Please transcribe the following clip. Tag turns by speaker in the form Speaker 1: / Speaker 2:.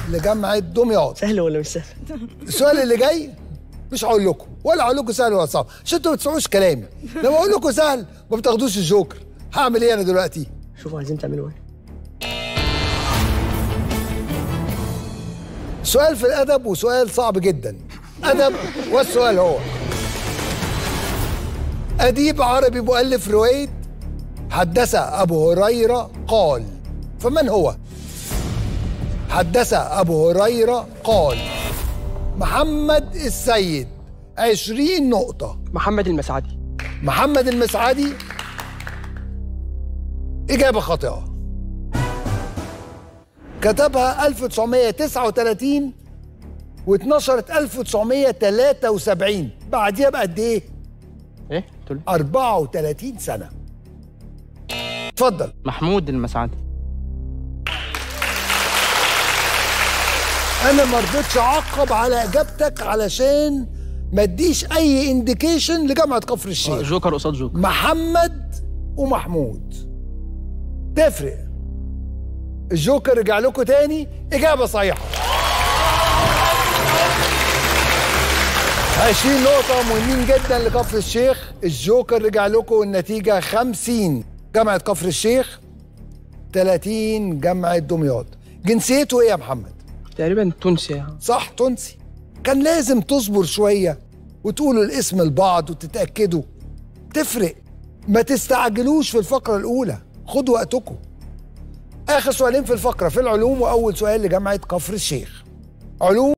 Speaker 1: لجامعه دمياط
Speaker 2: سهل ولا مش سهل؟
Speaker 1: السؤال اللي جاي مش هقول لكم ولا هقول لكم سهل ولا صعب عشان انتوا ما بتسمعوش كلامي لما اقول لكم سهل ما بتاخدوش الجوكر هعمل ايه انا دلوقتي
Speaker 2: شوفوا عايزين تعملوا ايه
Speaker 1: سؤال في الادب وسؤال صعب جدا ادب والسؤال هو اديب عربي مؤلف روايه حدث ابو هريره قال فمن هو حدث ابو هريره قال محمد السيد عشرين نقطة
Speaker 2: محمد المسعدي
Speaker 1: محمد المسعدي إجابة خاطئة كتبها 1939 واتنشرت 1973 بعديها بقد إيه؟
Speaker 2: ايه تقول
Speaker 1: 34 سنة اتفضل
Speaker 2: محمود المسعدي
Speaker 1: أنا ما رضيتش أعقب على إجابتك علشان ما اديش أي إنديكيشن لجامعة كفر الشيخ
Speaker 2: جوكر قصاد جوكر
Speaker 1: محمد ومحمود تفرق الجوكر رجع لكم تاني إجابة صحيحة 20 نقطة مهمين جدا لكفر الشيخ الجوكر رجع لكم النتيجة 50 جامعة كفر الشيخ 30 جامعة دمياط جنسيته ايه يا محمد؟
Speaker 2: تقريبا تونسي يعني.
Speaker 1: صح تونسي كان لازم تصبر شوية وتقولوا الاسم لبعض وتتأكدوا تفرق ما تستعجلوش في الفقرة الأولى خدوا وقتكم آخر سؤالين في الفقرة في العلوم وأول سؤال لجامعة كفر الشيخ علوم